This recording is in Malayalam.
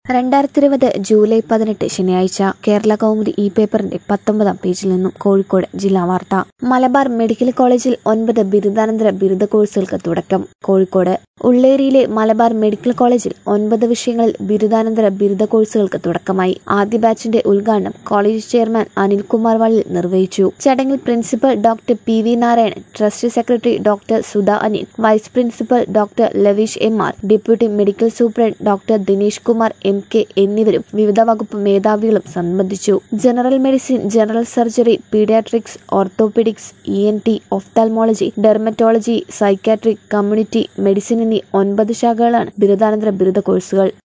രണ്ടായിരത്തി ഇരുപത് ജൂലൈ പതിനെട്ട് ശനിയാഴ്ച കേരള കൗമുദി ഈ പേപ്പറിന്റെ പത്തൊമ്പതാം പേജിൽ നിന്നും കോഴിക്കോട് ജില്ലാ വാർത്ത മലബാർ മെഡിക്കൽ കോളേജിൽ ഒൻപത് ബിരുദാനന്തര ബിരുദ കോഴ്സുകൾക്ക് തുടക്കം കോഴിക്കോട് ഉള്ളേരിയിലെ മലബാർ മെഡിക്കൽ കോളേജിൽ ഒൻപത് വിഷയങ്ങളിൽ ബിരുദാനന്തര ബിരുദ കോഴ്സുകൾക്ക് തുടക്കമായി ആദ്യ ബാച്ചിന്റെ ഉദ്ഘാടനം കോളേജ് ചെയർമാൻ അനിൽകുമാർ വള്ളിൽ നിർവഹിച്ചു ചടങ്ങിൽ principal doctor P V Narayanan trust secretary doctor Sudha Anil vice principal doctor Laveesh M R deputy medical superintendent doctor Dinesh Kumar M K എന്നിവരും വിവിധ വകുപ്പ് മേധാവികളും സംബന്ധിച്ചു general medicine general surgery paediatrics orthopaedics E N T ophthalmology dermatology psychiatric community medicine എന്നീ ഒൻപത് ശാഖകളാണ് ബിരുദാനന്തര ബിരുദ കോഴ്സുകൾ